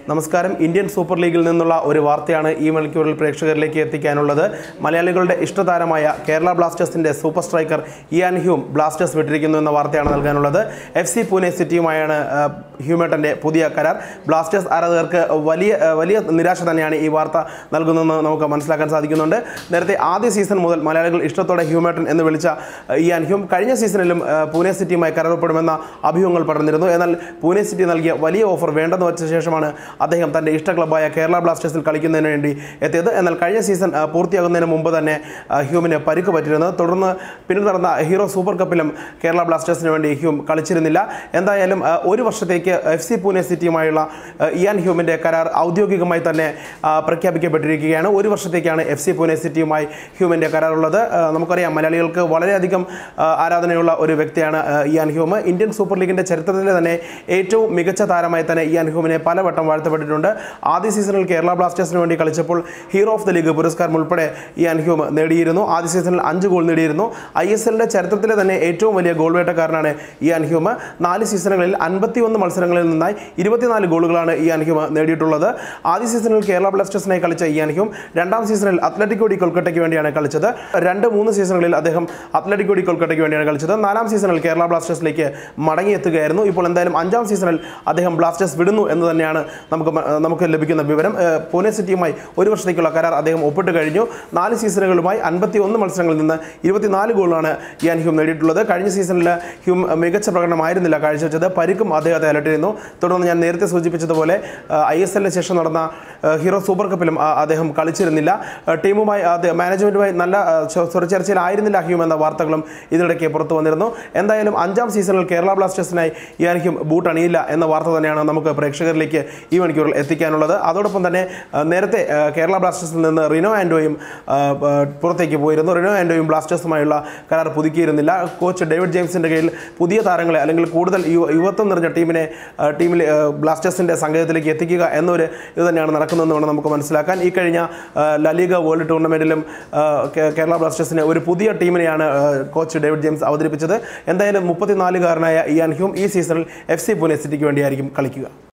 നമസ്കാരം Indian super ലീഗിൽ നിന്നുള്ള ഒരു വാർത്തയാണ് ഈ മണിക്കൂറിൽ പ്രേക്ഷകരിലേക്ക് എത്തിക്കാനുള്ളത് മലയാളികളുടെ ഇഷ്ടതാരമായ കേരള ബ്ലാസ്റ്റേഴ്സിന്റെ super striker Ian Hume Blasters വിട്ടിരിക്കുന്നു എന്ന വാർത്തയാണ് നൽകാനുള്ളത് എഫ് സി പൂനെ സിറ്റിയുമായാണ് ആ, ഹ്യൂമേട്ടന്റെ പുതിയ കരാർ ബ്ലാസ്റ്റേഴ്സ് ആരാധകർക്ക് വലിയ ആ, വലിയ നിരാശ തന്നെയാണ് ഈ വാർത്ത നൽകുന്നതെന്ന് നമുക്ക് മനസ്സിലാക്കാൻ സാധിക്കുന്നുണ്ട് നേരത്തെ ആദ്യ സീസൺ മുതൽ മലയാളികൾ ഇഷ്ടത്തോടെ ഹ്യൂമേട്ടൻ എന്ന് വിളിച്ച ആ, ഇയാൻ ഹ്യൂം കഴിഞ്ഞ സീസണിലും ആ, പൂനെ സിറ്റിയുമായി കരാറപ്പെടുമെന്ന അഭ്യൂഹങ്ങൾ പടർന്നിരുന്നു എന്നാൽ പൂനെ സിറ്റി നൽകിയ വലിയ ഓഫർ വേണ്ടെന്ന് വെച്ച ശേഷമാണ് അദ്ദേഹം തൻ്റെ ഇഷ്ട ക്ലബ്ബായ കേരള ബ്ലാസ്റ്റേഴ്സിൽ കളിക്കുന്നതിന് വേണ്ടി എത്തിയത് എന്നാൽ കഴിഞ്ഞ സീസൺ ആ, പൂർത്തിയാകുന്നതിന് മുമ്പ് തന്നെ ആ, ഹ്യൂമിന് പരിക്ക് പറ്റിയിരുന്നു തുടർന്ന് പിന്നീട് നടന്ന ഹീറോ സൂപ്പർ കപ്പിലും കേരള ബ്ലാസ്റ്റേഴ്സിന് വേണ്ടി ഹ്യൂം കളിച്ചിരുന്നില്ല എന്തായാലും ആ, ഒരു വർഷത്തേക്ക് എഫ് സി പൂനെ സിറ്റിയുമായുള്ള ആ, ഇയാൻ ഹ്യൂമിൻ്റെ കരാർ ഔദ്യോഗികമായി തന്നെ ആ, പ്രഖ്യാപിക്കപ്പെട്ടിരിക്കുകയാണ് ഒരു വർഷത്തേക്കാണ് എഫ് സി പൂനെ സിറ്റിയുമായി ഹ്യൂമിൻ്റെ കരാറുള്ളത് ആ, നമുക്കറിയാം മലയാളികൾക്ക് വളരെയധികം ആ, ആരാധനയുള്ള ഒരു വ്യക്തിയാണ് ആ, ഇയാൻ ഹ്യൂം ഇന്ത്യൻ സൂപ്പർ ലീഗിൻ്റെ ചരിത്രത്തിലെ തന്നെ ഏറ്റവും മികച്ച താരമായി തന്നെ ഇയാൻ ഹ്യൂമിനെ പലവട്ടം വാഴ്ത്തപ്പെട്ടിട്ടുണ്ട് ആദ്യ സീസണിൽ കേരള ബ്ലാസ്റ്റേഴ്സിന് വേണ്ടി കളിച്ചപ്പോൾ ഹീറോ ഓഫ് ദ ലീഗ് പുരസ്കാരം ഉൾപ്പെടെ ഇയാൻ ഹ്യൂം നേടിയിരുന്നു ആദ്യ സീസണിൽ അഞ്ച് ഗോൾ നേടിയിരുന്നു ഐ എസ് എല്ലിൻ്റെ ചരിത്രത്തിലെ തന്നെ ഏറ്റവും വലിയ ഗോൾ വേട്ടക്കാരനാണ് ഇയാൻ ഹ്യൂം നാല് സീസണുകളിൽ അൻപത്തിയൊന്ന് മത്സരങ്ങളിൽ നിന്നായി ഇരുപത്തിനാല് ഗോളുകളാണ് ഇയാൻ ഹ്യൂം നേടിയിട്ടുള്ളത് ആദ്യ സീസണിൽ കേരള ബ്ലാസ്റ്റേഴ്സിനായി കളിച്ച ഇയാൻ ഹ്യൂം രണ്ടാം സീസണിൽ അത്ലറ്റിക്കോ ഡി കൊൽക്കട്ടയ്ക്ക് വേണ്ടിയാണ് കളിച്ചത് രണ്ട് മൂന്ന് സീസണുകളിൽ അദ്ദേഹം അത്ലറ്റിക്കോ ഡി കൊൽക്കട്ടയ്ക്ക് വേണ്ടിയാണ് കളിച്ചത് നാലാം സീസണിൽ കേരള ബ്ലാസ്റ്റേഴ്സിലേക്ക് മടങ്ങിയെത്തുകയായിരുന്നു ഇപ്പോൾ എന്തായാലും അഞ്ചാം സീസണിൽ അദ്ദേഹം ബ്ലാസ്റ്റേഴ്സ് വിടുന്നു എന്ന് തന്നെയാണ് നമുക്ക് മ- നമുക്ക് ലഭിക്കുന്ന വിവരം ഏഹ് പൂനെ സിറ്റിയുമായി ഒരു വർഷത്തേക്കുള്ള കരാർ അദ്ദേഹം ഒപ്പിട്ട് കഴിഞ്ഞു നാല് സീസണുകളുമായി അൻപത്തി ഒന്ന് മത്സരങ്ങളിൽ നിന്ന് ഇരുപത്തിനാല് ഗോളാണ് ഇയാൻ ഹ്യൂം നേടിയിട്ടുള്ളത് കഴിഞ്ഞ സീസണിൽ ഹ്യൂം മികച്ച പ്രകടനമായിരുന്നില്ല കാഴ്ചവെച്ചത് പരിക്കും അദ്ദേഹത്തെ അലട്ടിയിരുന്നു തുടർന്ന് ഞാൻ നേരത്തെ സൂചിപ്പിച്ചതുപോലെ ഐ എസ് എല്ലിന് ശേഷം നടന്ന ഏഹ് ഹീറോ സൂപ്പർ കപ്പിലും ആ, അദ്ദേഹം കളിച്ചിരുന്നില്ല ഏഹ് ടീമുമായി അത് മാനേജ്മെൻറ്റുമായി നല്ല സ്വരച്ചർച്ചയിലായിരുന്നില്ല ഹ്യൂം എന്ന വാർത്തകളും ഇതിനിടയ്ക്ക് പുറത്തു വന്നിരുന്നു എന്തായാലും അഞ്ചാം സീസണിൽ കേരള ബ്ലാസ്റ്റേഴ്സിനായി ഇയാൻ ഹ്യൂം ബൂട്ട് അണിയില്ല എന്ന വാർത്ത തന്നെയാണ് നമുക്ക് പ്രേക്ഷകരിലേക്ക് ഈ മണിക്കൂറിൽ എത്തിക്കാനുള്ളത് അതോടൊപ്പം തന്നെ ആ, നേരത്തെ ആ, കേരള ബ്ലാസ്റ്റേഴ്സിൽ നിന്ന് റിനോ ആൻഡോയും ആ, ആ, പുറത്തേക്ക് പോയിരുന്നു റിനോ ആൻഡോയും ബ്ലാസ്റ്റേഴ്സുമായുള്ള കരാർ പുതുക്കിയിരുന്നില്ല കോച്ച് ഡേവിഡ് ജെയിംസിൻ്റെ കീഴിൽ പുതിയ താരങ്ങളെ അല്ലെങ്കിൽ കൂടുതൽ യു- യുവത്വം നിറഞ്ഞ ടീമിനെ ആ, ടീമിൽ ആ, ബ്ലാസ്റ്റേഴ്സിൻ്റെ സംഘത്തിലേക്ക് എത്തിക്കുക എന്നൊരു ഇത് തന്നെയാണ് നടക്കുന്നതെന്ന് വേണം നമുക്ക് മനസ്സിലാക്കാൻ ഈ കഴിഞ്ഞ ആ, ലലീഗ വേൾഡ് ടൂർണമെൻറ്റിലും ആ, കേ- കേരള ബ്ലാസ്റ്റേഴ്സിനെ ഒരു പുതിയ ടീമിനെയാണ് ആ, കോച്ച് ഡേവിഡ് ജെയിംസ് അവതരിപ്പിച്ചത് എന്തായാലും മുപ്പത്തിനാലുകാരനായ ഇയാൻ ഹ്യൂം ഈ സീസണിൽ എഫ് സി പൂനെ സിറ്റിക്ക് വേണ്ടിയായിരിക്കും കളിക്കുക